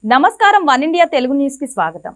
నమస్కారం one India Telugu news కి స్వాగతం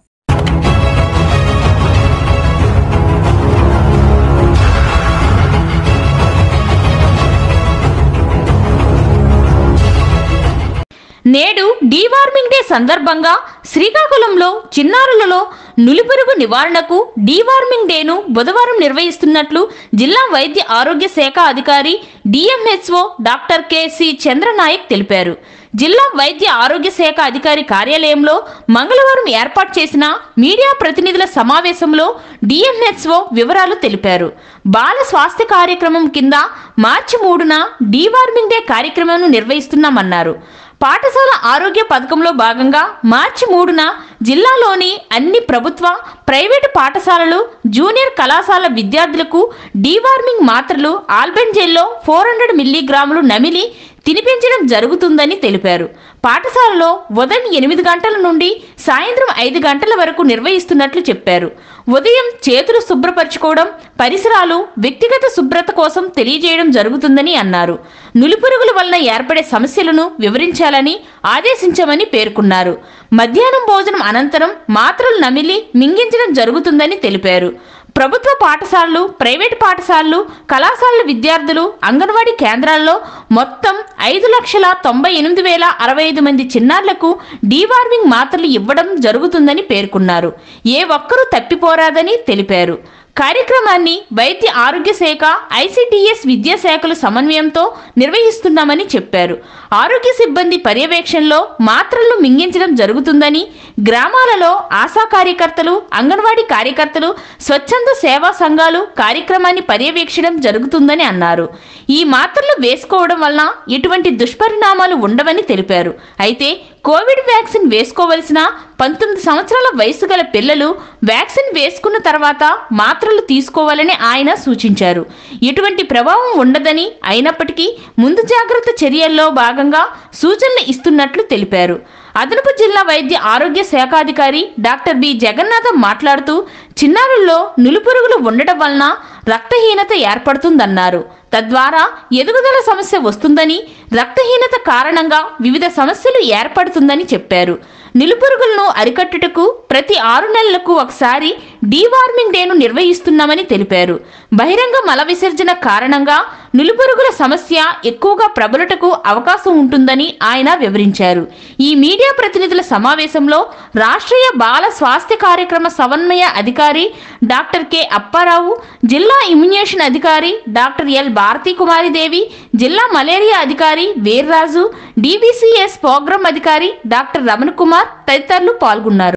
నేడు డీవార్మింగ్ డే సందర్భంగా శ్రీకాకుళంలో చిన్నారులలో నులిపురుగు నివారణకు డీవార్మింగ్ డేను బుధవారం నిర్వహిస్తున్నట్లు జిల్లా వైద్య ఆరోగ్య శాఖ అధికారి డిఎంహెచ్ఓ డాక్టర్ కెసి చంద్రనాయక్ తెలిపారు జిల్లా వైద్య ఆరోగ్య శాఖ అధికారి కార్యాలయంలో మంగళవారం ఏర్పాటు చేసిన మీడియా ప్రతినిధుల సమావేశంలో డిఎంహెచ్ఓ వివరాలు తెలిపారు బాల స్వాస్థ్య కార్యక్రమం కింద మార్చి మూడున డీవార్మింగ్ డే కార్యక్రమం నిర్వహిస్తున్నామన్నారు పాఠశాల ఆరోగ్య పథకంలో భాగంగా మార్చి మూడున జిల్లాలోని అన్ని ప్రభుత్వ ప్రైవేటు పాఠశాలలు జూనియర్ కళాశాల విద్యార్థులకు డీవార్మింగ్ మాత్రలు ఆల్బెంజెల్లో ఫోర్ హండ్రెడ్ మిల్లీగ్రాములు నమిలి తినిపించడం జరుగుతుందని తెలిపారు పాఠశాలలో ఉదయం ఎనిమిది గంటల నుండి సాయంత్రం ఐదు గంటల వరకు నిర్వహిస్తున్నట్లు చెప్పారు ఉదయం చేతులు శుభ్రపరచుకోవడం పరిసరాలు వ్యక్తిగత శుభ్రత కోసం తెలియజేయడం జరుగుతుందని అన్నారు నులిపురుగుల వలన ఏర్పడే సమస్యలను వివరించాలని ఆదేశించామని పేర్కొన్నారు మధ్యాహ్నం భోజనం అనంతరం మాత్రలు నమిలి మింగించడం జరుగుతుందని తెలిపారు ప్రభుత్వ పాఠశాలలు ప్రైవేటు పాఠశాలలు కళాశాలల విద్యార్థులు అంగన్వాడీ కేంద్రాల్లో మొత్తం ఐదు లక్షల తొంభై ఎనిమిది వేల అరవై ఐదు మంది చిన్నారులకు డీవార్మింగ్ మాత్రలు ఇవ్వడం జరుగుతుందని పేర్కొన్నారు ఏ ఒక్కరూ తప్పిపోరాదని తెలిపారు కార్యక్రమాన్ని వైద్య ఆరోగ్య శాఖ ఐసిడిఎస్ విద్యాశాఖల సమన్వయంతో నిర్వహిస్తున్నామని చెప్పారు ఆరోగ్య సిబ్బంది పర్యవేక్షణలో మాత్రలను మింగించడం జరుగుతుందని గ్రామాలలో ఆశా కార్యకర్తలు అంగన్వాడీ కార్యకర్తలు స్వచ్ఛంద సేవా సంఘాలు కార్యక్రమాన్ని పర్యవేక్షణం జరుగుతుందని అన్నారు ఈ మాత్రలు వేసుకోవడం వలన ఎటువంటి దుష్పరిణామాలు ఉండవని తెలిపారు అయితే కోవిడ్ వ్యాక్సిన్ వేసుకోవలసిన పంతొమ్మిది సంవత్సరాల వయసు గల పిల్లలు వ్యాక్సిన్ వేసుకున్న తర్వాత మాత్రలు తీసుకోవాలని ఆయన సూచించారు ఎటువంటి ప్రభావం ఉండదని అయినప్పటికీ ముందు జాగ్రత్త చర్యల్లో భాగంగా సూచనలు ఇస్తున్నట్లు తెలిపారు అదనపు జిల్లా వైద్య ఆరోగ్య శాఖాధికారి డాక్టర్ బి జగన్నాథం మాట్లాడుతూ చిన్నారుల్లో నులిపురుగులు ఉండటం వలన రక్తహీనత ఏర్పడుతుందన్నారు తద్వారా ఎదుగుదల సమస్య వస్తుందని రక్తహీనత కారణంగా వివిధ సమస్యలు ఏర్పడుతుందని చెప్పారు నిలుపురుగులను అరికట్టుటకు ప్రతి ఆరు నెలలకు ఒకసారి డీవార్మింగ్ డేను నిర్వహిస్తున్నామని తెలిపారు బహిరంగ మల విసర్జన కారణంగా నులిపురుగుల సమస్య ఎక్కువగా ప్రబలుటకు అవకాశం ఉంటుందని ఆయన వివరించారు ఈ మీడియా ప్రతినిధుల సమావేశంలో రాష్ట్రీయ బాల స్వాస్థ్య కార్యక్రమ సమన్వయ అధికారి డాక్టర్ కె అప్పారావు జిల్లా ఇమ్యునేషన్ అధికారి డాక్టర్ ఎల్ భారతీ కుమారిదేవి జిల్లా మలేరియా అధికారి వీర్రాజు డిబిసిఎస్ ప్రోగ్రాం అధికారి డాక్టర్ రమణ కుమార్ తదితరులు పాల్గొన్నారు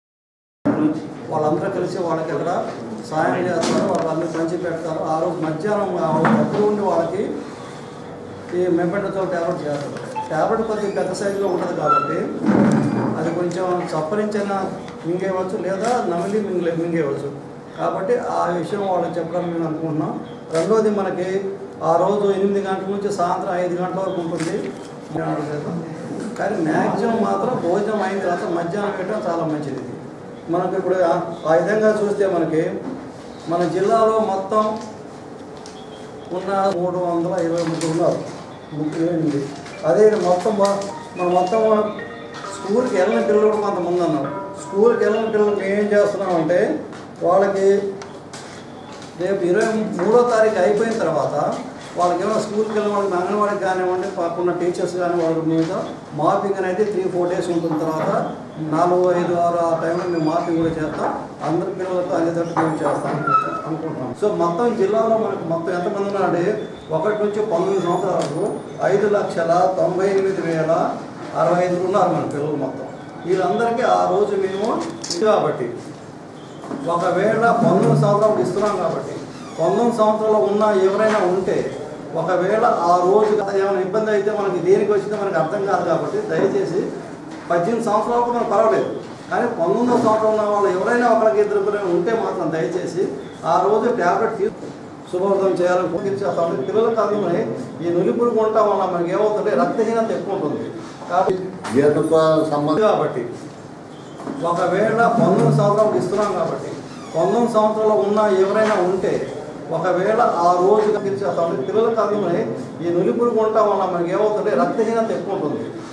వాళ్ళందరూ కలిసి వాళ్ళకి ఇక్కడ సాయం చేస్తారు వాళ్ళందరూ పంచి పెడతారు ఆ రోజు మధ్యాహ్నం ఎప్పుడు ఉండి వాళ్ళకి ఈ మెంబెంటతో ట్యాబ్లెట్ చేస్తారు ట్యాబ్లెట్ కొద్దిగా పెద్ద సైజులో ఉంటుంది కాబట్టి అది కొంచెం చప్పరించిన మింగేయవచ్చు లేదా నమిలి మింగలే మింగేయవచ్చు కాబట్టి ఆ విషయం వాళ్ళకి చెప్పడం మేము అనుకుంటున్నాం రెండోది మనకి ఆ రోజు ఎనిమిది గంటల నుంచి సాయంత్రం ఐదు గంటల వరకు ఉంటుంది కానీ మ్యాక్సిమం మాత్రం భోజనం అయిన తర్వాత మధ్యాహ్నం పెట్టడం చాలా మంచిది ఇది మనకు ఇప్పుడు ఆ- ఆ విధంగా చూస్తే మనకి మన జిల్లాలో మొత్తం ఉన్న మూడు వందల ఇరవై ముగ్గురు ఉన్నారు ముగ్గురు ఎనిమిది అదే మొత్తం మా- మన మొత్తం స్కూల్కి వెళ్ళిన పిల్లలు కూడా కొంతమంది ఉన్నారు స్కూల్కి వెళ్ళిన పిల్లలకి ఏం చేస్తున్నామంటే వాళ్ళకి రేపు ఇరవై మూడో తారీఖు అయిపోయిన తర్వాత వాళ్ళకి ఏమైనా స్కూల్కి వెళ్ళిన వాళ్ళకి అంగన్వాడికి కానివ్వండి పక్కన టీచర్స్ కానీ వాళ్ళ మీద మార్పింగ్ అనేది త్రీ ఫోర్ డేస్ ఉంటుంది తర్వాత నాలుగు ఐదు ఆరు ఆ టైంలో మేము మార్పింగ్ కూడా చేస్తాం అందరి పిల్లలతో అందేటట్టు మేము చేస్తాం అనుకుంటున్నాం సో మొత్తం జిల్లాలో మనకు మొత్తం ఎంతమంది ఉన్నారంటే ఒకటి నుంచి పంతొమ్మిది సంవత్సరాలకు ఐదు లక్షల తొంభై ఎనిమిది వేల అరవై ఐదు ఉన్నారు మన పిల్లలు మొత్తం వీళ్ళందరికీ ఆ రోజు మేము కాబట్టి ఒకవేళ పంతొమ్మిది సంవత్సరాలు ఇస్తున్నాం కాబట్టి పంతొమ్మిది సంవత్సరాలు ఉన్న ఎవరైనా ఉంటే ఒకవేళ ఆ రోజు ఏమైనా ఇబ్బంది అయితే మనకి దేనికి వచ్చిందో మనకి అర్థం కాదు కాబట్టి దయచేసి పద్దెనిమిది సంవత్సరాలకు మనకు పర్వాలేదు కానీ పంతొమ్మిదో సంవత్సరం ఉన్న వాళ్ళు ఎవరైనా ఒకరికి ఇద్దరు ఇద్దరు ఉంటే మాత్రం దయచేసి ఆ రోజు ట్యాబ్లెట్ తీసు శుభవర్తం చేయాలని పూజించేస్తాం పిల్లలకు అందులో ఈ నులిపురుగు ఉండటం వల్ల మనకి ఏమవుతుంటే రక్తహీనత ఎక్కువ ఉంటుంది కాబట్టి జీర్ణత సంబంధం కాబట్టి ఒకవేళ పంతొమ్మిది సంవత్సరాలు ఇస్తున్నాం కాబట్టి పంతొమ్మిది సంవత్సరాలు ఉన్న ఎవరైనా ఉంటే ఒకవేళ ఆ రోజు పిలిచేస్తాం పిల్లలకు అందులో ఈ నులిపురుగు ఉండటం వల్ల మనకి ఏమవుతుంటే రక్తహీనత ఎక్కువ ఉంటుంది